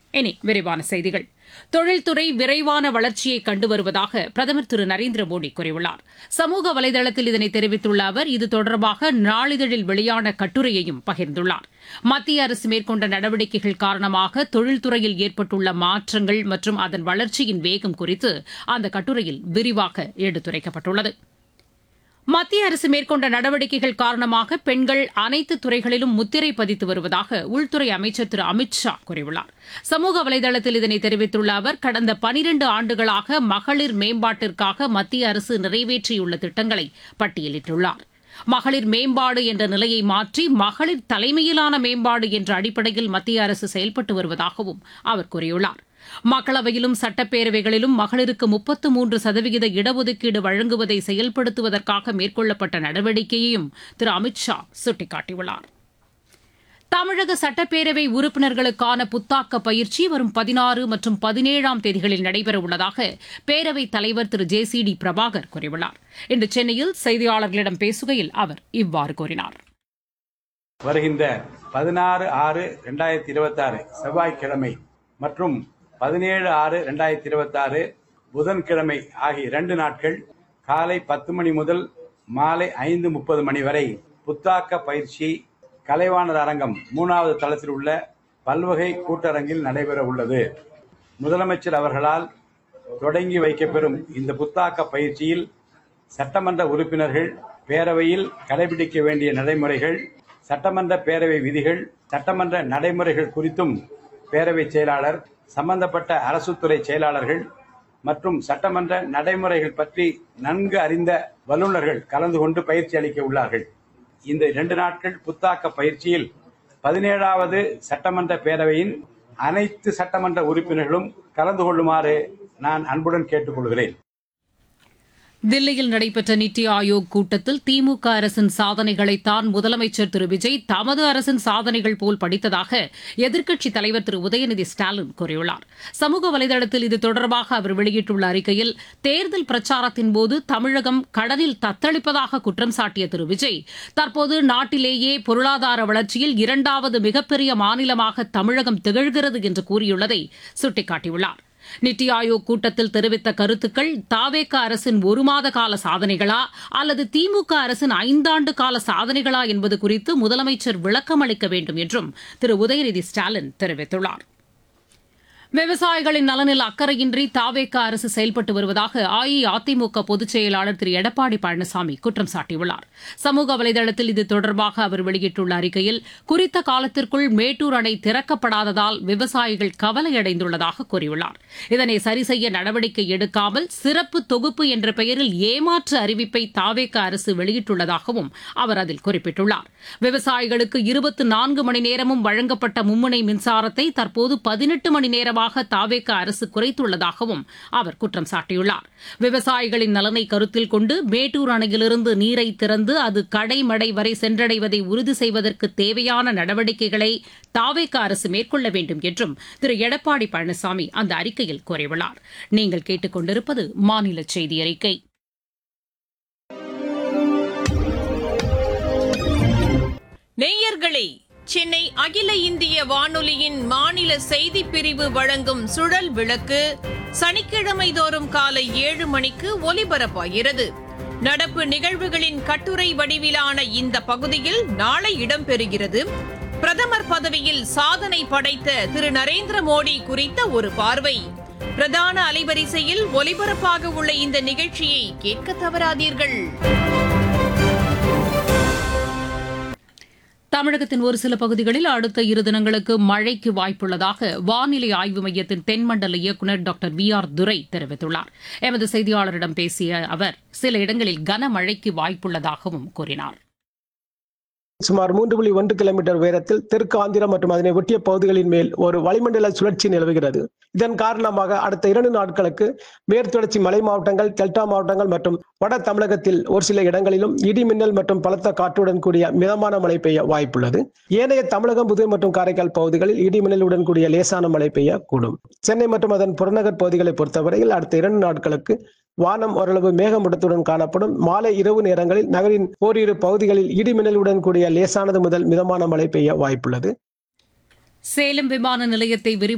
இனி விரிவான செய்திகள் தொழில்துறை விரைவான வளர்ச்சியை கண்டு வருவதாக பிரதமர் திரு நரேந்திர மோடி கூறியுள்ளார் சமூக வலைதளத்தில் இதனை தெரிவித்துள்ள அவர் இது தொடர்பாக நாளிதழில் வெளியான கட்டுரையையும் பகிர்ந்துள்ளார் மத்திய அரசு மேற்கொண்ட நடவடிக்கைகள் காரணமாக தொழில்துறையில் ஏற்பட்டுள்ள மாற்றங்கள் மற்றும் அதன் வளர்ச்சியின் வேகம் குறித்து அந்த கட்டுரையில் விரிவாக எடுத்துரைக்கப்பட்டுள்ளது மத்திய அரசு மேற்கொண்ட நடவடிக்கைகள் காரணமாக பெண்கள் அனைத்து துறைகளிலும் முத்திரை பதித்து வருவதாக உள்துறை அமைச்சர் திரு அமித் ஷா கூறியுள்ளார் சமூக வலைதளத்தில் இதனை தெரிவித்துள்ள அவர் கடந்த பனிரண்டு ஆண்டுகளாக மகளிர் மேம்பாட்டிற்காக மத்திய அரசு நிறைவேற்றியுள்ள திட்டங்களை பட்டியலிட்டுள்ளார் மகளிர் மேம்பாடு என்ற நிலையை மாற்றி மகளிர் தலைமையிலான மேம்பாடு என்ற அடிப்படையில் மத்திய அரசு செயல்பட்டு வருவதாகவும் அவர் கூறியுள்ளார் மக்களவையிலும் சட்டப்பேரவைகளிலும் மகளிருக்கு முப்பத்து மூன்று சதவிகித இடஒதுக்கீடு வழங்குவதை செயல்படுத்துவதற்காக மேற்கொள்ளப்பட்ட நடவடிக்கையையும் திரு அமித் ஷா சுட்டிக்காட்டியுள்ளார் தமிழக சட்டப்பேரவை உறுப்பினர்களுக்கான புத்தாக்க பயிற்சி வரும் பதினாறு மற்றும் பதினேழாம் தேதிகளில் நடைபெறவுள்ளதாக பேரவைத் தலைவர் Thiru J C D Prabhakar கூறியுள்ளார் இன்று சென்னையில் செய்தியாளர்களிடம் பேசுகையில் அவர் இவ்வாறு கூறினார் வருகின்ற பதினாறு ஆறு ரெண்டாயிரத்தி இருபத்தாறு செவ்வாய்க்கிழமை மற்றும் பதினேழு ஆறு ரெண்டாயிரத்தி இருபத்தாறு புதன்கிழமை ஆகிய இரண்டு நாட்கள் காலை பத்து மணி முதல் மாலை ஐந்து முப்பது மணி வரை புத்தாக்க பயிற்சி கலைவாணர் அரங்கம் மூணாவது தளத்தில் உள்ள பல்வகை கூட்டரங்கில் நடைபெற உள்ளது முதலமைச்சர் அவர்களால் தொடங்கி வைக்கப்பெறும் இந்த புத்தாக்க பயிற்சியில் சட்டமன்ற உறுப்பினர்கள் பேரவையில் கடைபிடிக்க வேண்டிய நடைமுறைகள் சட்டமன்ற பேரவை விதிகள் சட்டமன்ற நடைமுறைகள் குறித்தும் பேரவை செயலாளர் சம்பந்தப்பட்ட அரசுத்துறை செயலாளர்கள் மற்றும் சட்டமன்ற நடைமுறைகள் பற்றி நன்கு அறிந்த வல்லுநர்கள் கலந்து கொண்டு பயிற்சி அளிக்க உள்ளார்கள் இந்த இரண்டு நாட்கள் புத்தாக்க பயிற்சியில் பதினேழாவது சட்டமன்ற பேரவையின் அனைத்து சட்டமன்ற உறுப்பினர்களும் கலந்து கொள்ளுமாறு நான் அன்புடன் கேட்டுக்கொள்கிறேன் தில்லியில் நடைபெற்ற நித்தி ஆயோக் கூட்டத்தில் திமுக அரசின் சாதனைகளைத்தான் முதலமைச்சர் திரு விஜய் தமது அரசின் சாதனைகள் போல் படித்ததாக எதிர்க்கட்சித் தலைவர் திரு உதயநிதி ஸ்டாலின் கூறியுள்ளார் சமூக வலைதளத்தில் இது தொடர்பாக அவர் வெளியிட்டுள்ள அறிக்கையில் தேர்தல் பிரச்சாரத்தின் போது தமிழகம் கடனில் தத்தளிப்பதாக குற்றம் சாட்டிய திரு விஜய் தற்போது நாட்டிலேயே பொருளாதார வளர்ச்சியில் இரண்டாவது மிகப்பெரிய மாநிலமாக தமிழகம் திகழ்கிறது என்று கூறியுள்ளதை சுட்டிக்காட்டியுள்ளார் நித்தி ஆயோக் கூட்டத்தில் தெரிவித்த கருத்துக்கள் தாவேக அரசின் ஒரு மாத கால சாதனைகளா அல்லது திமுக அரசின் ஐந்தாண்டு கால சாதனைகளா என்பது குறித்து முதலமைச்சர் விளக்கம் அளிக்க வேண்டும் என்றும் திரு உதயநிதி ஸ்டாலின் தெரிவித்துள்ளார் விவசாயிகளின் நலனில் அக்கறையின்றி தாவேக அரசு செயல்பட்டு வருவதாக அஇஅதிமுக பொதுச் செயலாளர் திரு எடப்பாடி பழனிசாமி குற்றம் சாட்டியுள்ளார் சமூக வலைதளத்தில் இது தொடர்பாக அவர் வெளியிட்டுள்ள அறிக்கையில் குறித்த காலத்திற்குள் மேட்டூர் அணை திறக்கப்படாததால் விவசாயிகள் கவலையடைந்துள்ளதாக கூறியுள்ளார் இதனை சரிசெய்ய நடவடிக்கை எடுக்காமல் சிறப்பு தொகுப்பு என்ற பெயரில் ஏமாற்று அறிவிப்பை தாவேக அரசு வெளியிட்டுள்ளதாகவும் அவர் அதில் குறிப்பிட்டுள்ளார் விவசாயிகளுக்கு இருபத்தி நான்கு மணி நேரமும் வழங்கப்பட்ட மும்முனை மின்சாரத்தை தற்போது பதினெட்டு மணி நேரம் காரணமாக தாவேக அரசு குறைத்துள்ளதாகவும் அவர் குற்றம் சாட்டியுள்ளார் விவசாயிகளின் நலனை கருத்தில் கொண்டு மேட்டூர் அணையிலிருந்து நீரை திறந்து அது கடைமடை வரை சென்றடைவதை உறுதி செய்வதற்கு தேவையான நடவடிக்கைகளை தாவேக அரசு மேற்கொள்ள வேண்டும் என்றும் திரு எடப்பாடி பழனிசாமி அந்த அறிக்கையில் கூறியுள்ளார் நீங்கள் கேட்டுக்கொண்டிருப்பது மாநில செய்தி அறிக்கை நேயர்களே சென்னை அகில இந்திய வானொலியின் மாநில செய்தி பிரிவு வழங்கும் சுழல் விளக்கு சனிக்கிழமை தோறும் காலை ஏழு மணிக்கு ஒலிபரப்பாகிறது நடப்பு நிகழ்வுகளின் கட்டுரை வடிவிலான இந்த பகுதியில் நாளை இடம்பெறுகிறது பிரதமர் பதவியில் சாதனை படைத்த திரு நரேந்திர மோடி குறித்த ஒரு பார்வை பிரதான அலைவரிசையில் ஒலிபரப்பாக உள்ள இந்த நிகழ்ச்சியை கேட்க தவறாதீர்கள் தமிழகத்தின் ஒரு சில பகுதிகளில் அடுத்த இரு தினங்களுக்கு மழைக்கு வாய்ப்புள்ளதாக வானிலை ஆய்வு மையத்தின் தென்மண்டல இயக்குநர் டாக்டர் வி ஆர் துரை தெரிவித்துள்ளார் எமது செய்தியாளரிடம் பேசிய அவர் சில இடங்களில் கனமழைக்கு வாய்ப்புள்ளதாகவும் கூறினார் சுமார் மூன்று புள்ளி ஒன்று கிலோமீட்டர் உயரத்தில் தெற்கு ஆந்திரம் மற்றும் அதனை ஒட்டிய பகுதிகளின் மேல் ஒரு வளிமண்டல சுழற்சி நிலவுகிறது இதன் காரணமாக அடுத்த இரண்டு நாட்களுக்கு மேற்குத்தொடர்ச்சி மலை மாவட்டங்கள் டெல்டா மாவட்டங்கள் மற்றும் வட தமிழகத்தில் ஒரு சில இடங்களிலும் இடி மின்னல் மற்றும் பலத்த காற்றுடன் கூடிய மிதமான மழை பெய்ய வாய்ப்புள்ளது ஏனைய தமிழகம் புதுவை மற்றும் காரைக்கால் பகுதிகளில் இடி மின்னலுடன் கூடிய லேசான மழை பெய்யக்கூடும் சென்னை மற்றும் அதன் புறநகர் பகுதிகளை பொறுத்தவரையில் அடுத்த இரண்டு நாட்களுக்கு வானம் ஓரளவு மேகமூட்டத்துடன் காணப்படும் மாலை இரவு நேரங்களில் நகரின் ஓரிரு பகுதிகளில் இடி மின்னலுடன் கூடிய லேசானது முதல் மிதமான மழை பெய்ய வாய்ப்புள்ளது சேலம் விமான நிலையத்தை விரிவு